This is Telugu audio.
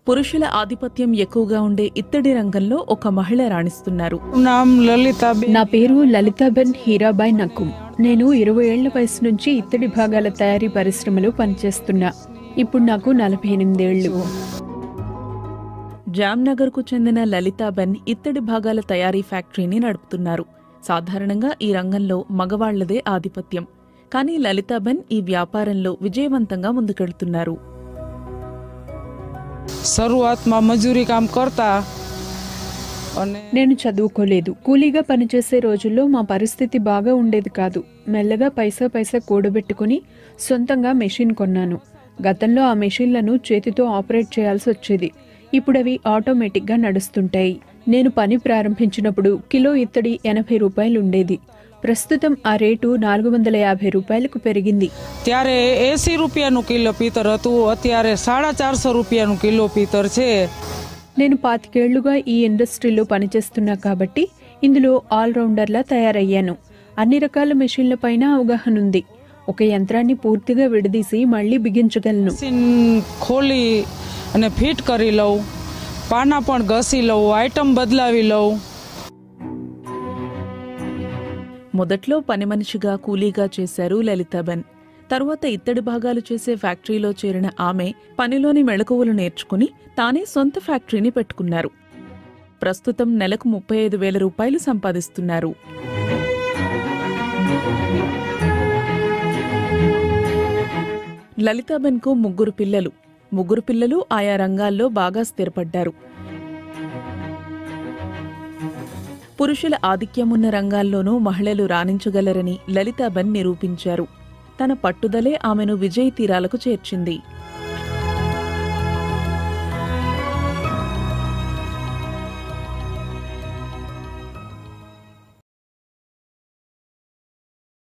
పురుషుల ఆధిపత్యం ఎక్కువగా ఉండే ఇత్తడి రంగంలో ఒక మహిళ రాణిస్తున్నారు नाम ललिता నా పేరు లలితాబెన్ హీరాబాయ్ నకుం నేను ఇరవై ఏళ్ల వయసు నుంచి ఇత్తడి భాగాల తయారీ పరిశ్రమలో పనిచేస్తున్నా ఇప్పుడు నాకు నలభై ఎనిమిదేళ్లు జామ్నగర్కు చెందిన లలితాబెన్ ఇత్తడి భాగాల తయారీ ఫ్యాక్టరీని నడుపుతున్నారు సాధారణంగా ఈ రంగంలో మగవాళ్లదే ఆధిపత్యం కానీ లలితాబెన్ ఈ వ్యాపారంలో విజయవంతంగా ముందుకెళ్తున్నారు શરૂઆતમાં મજૂરી કામ કરતા અને నేను చదువుకోలేదు కూలీగా పనిచేసే రోజుల్లో మా పరిస్థితి బాగా ఉండేది కాదు మెల్లగా పైసా పైసా కూడబెట్టుకుని సొంతంగా మెషిన్ కొన్నాను గతంలో ఆ మెషిన్లను చేతితో ఆపరేట్ చేయాల్సి వచ్చేది ఇప్పుడు అవి ఆటోమేటిక్గా నడుస్తుంటాయి నేను పని ప్రారంభించినప్పుడు కిలో ఇత్తడి ఎనభై రూపాయలు ఉండేది ప్రస్తుతం ఆ రేటు నాలుగు వందల యాభై రూపాయలకు పెరిగింది ત્યારે એસી રૂપિયાનું કિલો પિત્તર હતું અત્યારે સાડા ચારસો રૂપિયાનું કિલો પિત્તર છે నేను పాతికేళ్లుగా ఈ ఇండస్ట్రీలో పనిచేస్తున్నా కాబట్టి ఇందులో ఆల్రౌండర్లా తయారయ్యాను అన్ని రకాల మెషిన్ల పైన అవగాహన ఉంది ఒక యంత్రాన్ని పూర్తిగా విడదీసి మళ్ళీ బిగించగలను મશીન ખોલી અને ફિટ કરી લઉં પાના પણ ઘસી લઉં આઈટમ બદલાવી લઉં మొదట్లో పని మనిషిగా కూలీగా చేశారు లలితాబెన్ తరువాత ఇత్తడి భాగాలు చేసే ఫ్యాక్టరీలో చేరిన ఆమె పనిలోని మెళకువలు నేర్చుకుని తానే సొంత ఫ్యాక్టరీని పెట్టుకున్నారు ప్రస్తుతం నెలకు ముప్పై ఐదు వేల రూపాయలు సంపాదిస్తున్నారు లలితాబెన్కు ముగ్గురు పిల్లలు ముగ్గురు పిల్లలు ఆయా రంగాల్లో బాగా స్థిరపడ్డారు పురుషుల ఆధిక్యమున్న రంగాల్లోనూ మహిళలు రాణించగలరని లలితాబెన్ నిరూపించారు తన పట్టుదలే ఆమెను విజయ తీరాలకు చేర్చింది